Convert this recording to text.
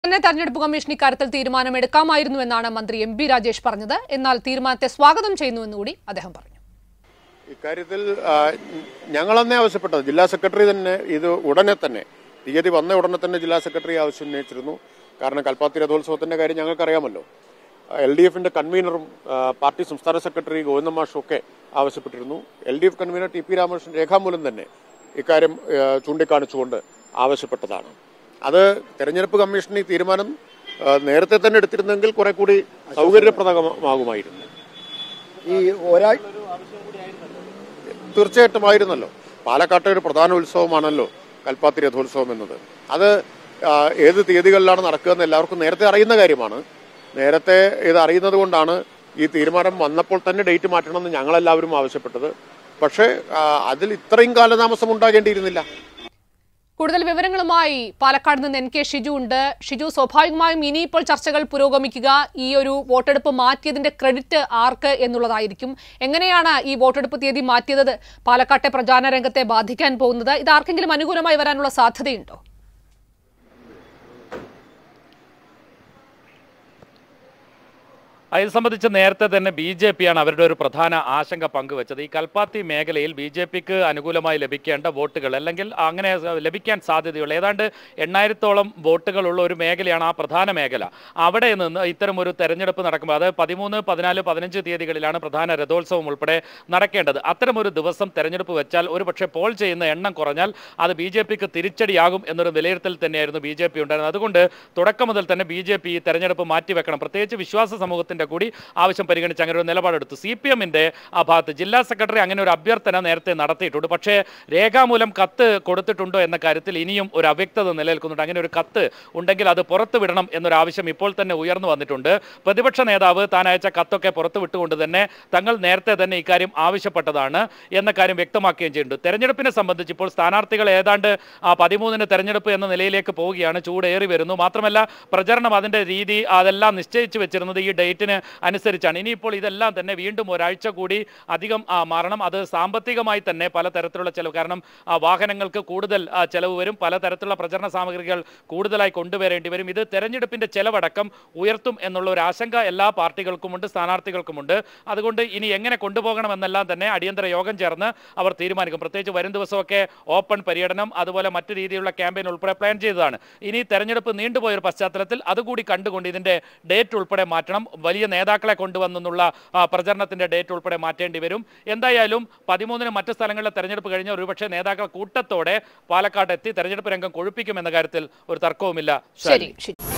തന്നെ തെരഞ്ഞെടുപ്പ് കമ്മീഷൻ ഇക്കാര്യത്തിൽ തീരുമാനമെടുക്കാമായിരുന്നു എന്നാണ് മന്ത്രി എം ബി രാജേഷ് പറഞ്ഞത് എന്നാൽ തീരുമാനത്തെ സ്വാഗതം ചെയ്യുന്നുവെന്നുകൂടി അദ്ദേഹം പറഞ്ഞു ഇക്കാര്യത്തിൽ ആ, ഞങ്ങളന്നേ ആവശ്യപ്പെട്ടത് ജില്ലാ സെക്രട്ടറി തന്നെ ഇത് ഉടനെ തന്നെ തീയതി വന്ന ഉടനെ തന്നെ ജില്ലാ സെക്രട്ടറി ആവശ്യം ഉന്നയിച്ചിരുന്നു കാരണം കൽപ്പാത്തി രഥോത്സവത്തിന്റെ കാര്യം ഞങ്ങൾക്കറിയാമല്ലോ എൽ ഡി എഫിന്റെ കൺവീനറും ആ, പാർട്ടി സംസ്ഥാന സെക്രട്ടറി ഗോവിന്ദ മാഷും ഒക്കെ ആവശ്യപ്പെട്ടിരുന്നു L D F convener T P Ramakrishnan രേഖാമൂലം തന്നെ ഇക്കാര്യം ആ, ചൂണ്ടിക്കാണിച്ചുകൊണ്ട് ആവശ്യപ്പെട്ടതാണ് അത് തെരഞ്ഞെടുപ്പ് കമ്മീഷൻ ഈ തീരുമാനം ആ, നേരത്തെ തന്നെ എടുത്തിരുന്നെങ്കിൽ കുറെ കൂടി സൗകര്യപ്രദമാകുമായിരുന്നു ഈ ഒരാൾ തീർച്ചയായിട്ടും ആയിരുന്നല്ലോ പാലക്കാട്ടെ ഒരു പ്രധാന ഉത്സവമാണല്ലോ കൽപ്പാത്തി രഥോത്സവം എന്നത് അത് ആ, ഏത് തീയതികളിലാണ് നടക്കുകയെന്ന് എല്ലാവർക്കും നേരത്തെ അറിയുന്ന കാര്യമാണ് നേരത്തെ ഇത് അറിയുന്നത് കൊണ്ടാണ് ഈ തീരുമാനം വന്നപ്പോൾ തന്നെ ഡേറ്റ് മാറ്റണമെന്ന് ഞങ്ങളെല്ലാവരും ആവശ്യപ്പെട്ടത് പക്ഷേ ആ, അതിൽ ഇത്രയും കാലതാമസം ഉണ്ടാകേണ്ടിയിരുന്നില്ല കൂടുതൽ വിവരങ്ങളുമായി പാലക്കാട് നിന്ന് എൻ കെ ഷിജു ഉണ്ട് ഷിജു സ്വാഭാവികമായും ഇനിയിപ്പോൾ ചർച്ചകൾ പുരോഗമിക്കുക ഈ ഒരു വോട്ടെടുപ്പ് മാറ്റിയതിന്റെ ക്രെഡിറ്റ് ആർക്ക് എന്നുള്ളതായിരിക്കും എങ്ങനെയാണ് ഈ വോട്ടെടുപ്പ് തീയതി മാറ്റിയത് പാലക്കാട്ടെ പ്രചാരണ രംഗത്തെ ബാധിക്കാൻ പോകുന്നത് ഇത് ആർക്കെങ്കിലും അനുകൂലമായി വരാനുള്ള സാധ്യതയുണ്ടോ ഇത് സംബന്ധിച്ച് നേരത്തെ തന്നെ ബി ജെ പിയാണ് അവരുടെ ഒരു പ്രധാന ആശങ്ക പങ്കുവച്ചത് ഈ കൽപ്പാത്തി മേഖലയിൽ ബി ജെ പിക്ക് അനുകൂലമായി ലഭിക്കേണ്ട വോട്ടുകൾ അല്ലെങ്കിൽ അങ്ങനെ ലഭിക്കാൻ സാധ്യതയുള്ള ഏതാണ്ട് എണ്ണായിരത്തോളം വോട്ടുകളുള്ള ഒരു മേഖലയാണ് ആ പ്രധാന മേഖല അവിടെ നിന്ന് ഇത്തരം ഒരു തെരഞ്ഞെടുപ്പ് നടക്കുമ്പോൾ അത് പതിമൂന്ന് പതിനാല് പതിനഞ്ച് തീയതികളിലാണ് പ്രധാന രഥോത്സവം ഉൾപ്പെടെ നടക്കേണ്ടത് അത്തരം ഒരു ദിവസം തെരഞ്ഞെടുപ്പ് വെച്ചാൽ ഒരു പക്ഷേ പോൾ ചെയ്യുന്ന എണ്ണം കുറഞ്ഞാൽ അത് ബി ജെ പിക്ക് തിരിച്ചടിയാകും എന്നൊരു വിലയിരുത്തൽ തന്നെയായിരുന്നു ബി ജെ പി ഉണ്ടായിരുന്നത് അതുകൊണ്ട് തുടക്കം മുതൽ തന്നെ ബി ജെ പി ഈ തെരഞ്ഞെടുപ്പ് മാറ്റിവെക്കണം പ്രത്യേകിച്ച് വിശ്വാസ സമൂഹത്തിന്റെ കൂടി ആവശ്യം പരിഗണിച്ച് അങ്ങനെ ഒരു നിലപാടെടുത്തു സി പി എമ്മിന്റെ ആ ഭാഗത്ത് ജില്ലാ സെക്രട്ടറി അങ്ങനെ ഒരു അഭ്യർത്ഥന നേരത്തെ നടത്തിയിട്ടുണ്ട് പക്ഷേ രേഖാമൂലം കത്ത് കൊടുത്തിട്ടുണ്ടോ എന്ന കാര്യത്തിൽ ഇനിയും ഒരു അവ്യക്തത നിലനിൽക്കുന്നുണ്ട് അങ്ങനെ ഒരു കത്ത് ഉണ്ടെങ്കിൽ അത് പുറത്തു വിടണം എന്നൊരു ആവശ്യം ഇപ്പോൾ തന്നെ ഉയർന്നു വന്നിട്ടുണ്ട് പ്രതിപക്ഷ നേതാവ് താൻ അയച്ച കത്തൊക്കെ പുറത്തു വിട്ടുകൊണ്ട് തന്നെ തങ്ങൾ നേരത്തെ തന്നെ ഇക്കാര്യം ആവശ്യപ്പെട്ടതാണ് എന്ന കാര്യം വ്യക്തമാക്കുകയും ചെയ്യുന്നുണ്ട് തെരഞ്ഞെടുപ്പിനെ സംബന്ധിച്ച് ഇപ്പോൾ സ്ഥാനാർത്ഥികൾ ഏതാണ്ട് ആ പതിമൂന്നിന് തെരഞ്ഞെടുപ്പ് എന്ന നിലയിലേക്ക് പോവുകയാണ് ചൂടേറി വരുന്നു മാത്രമല്ല പ്രചരണം അതിന്റെ രീതി അതെല്ലാം നിശ്ചയിച്ചു വെച്ചിരുന്നത് ഈ ഡേറ്റിന് അനുസരിച്ചാണ് ഇനിയിപ്പോൾ ഇതെല്ലാം തന്നെ വീണ്ടും ഒരാഴ്ച കൂടി അധികം ആ, മാറണം അത് സാമ്പത്തികമായി തന്നെ പലതരത്തിലുള്ള ചെലവ് കാരണം ആ, വാഹനങ്ങൾക്ക് കൂടുതൽ ആ, ചെലവ് വരും പലതരത്തിലുള്ള പ്രചരണ സാമഗ്രികൾ കൂടുതലായി കൊണ്ടുവരേണ്ടി വരും ഇത് തെരഞ്ഞെടുപ്പിന്റെ ചെലവടക്കം ഉയർത്തും എന്നുള്ള ഒരു ആശങ്ക എല്ലാ പാർട്ടികൾക്കുമുണ്ട് സ്ഥാനാർത്ഥികൾക്കുമുണ്ട് അതുകൊണ്ട് ഇനി എങ്ങനെ കൊണ്ടുപോകണമെന്നെല്ലാം തന്നെ അടിയന്തര യോഗം ചേർന്ന് അവർ തീരുമാനിക്കും പ്രത്യേകിച്ച് വരും ദിവസമൊക്കെ ഓപ്പൺ പര്യടനം അതുപോലെ മറ്റു രീതിയിലുള്ള ക്യാമ്പയിൻ ഉൾപ്പെടെ പ്ലാൻ ചെയ്തതാണ് ഇനി തെരഞ്ഞെടുപ്പ് നീണ്ടുപോയ ഒരു പശ്ചാത്തലത്തിൽ അതുകൂടി കണ്ടുകൊണ്ട് ഇതിന്റെ ഡേറ്റ് ഉൾപ്പെടെ മാറ്റണം വലിയ നേതാക്കളെ കൊണ്ടുവന്നുള്ള ആ, പ്രചരണത്തിന്റെ ഡേറ്റ് ഉൾപ്പെടെ മാറ്റേണ്ടി വരും എന്തായാലും പതിമൂന്നിന് മറ്റ് സ്ഥലങ്ങളിലെ തെരഞ്ഞെടുപ്പ് കഴിഞ്ഞ ഒരുപക്ഷെ നേതാക്കൾ കൂട്ടത്തോടെ പാലക്കാട് എത്തി തെരഞ്ഞെടുപ്പ് രംഗം കൊഴുപ്പിക്കും എന്ന കാര്യത്തിൽ ഒരു തർക്കവുമില്ല ശരി ശരി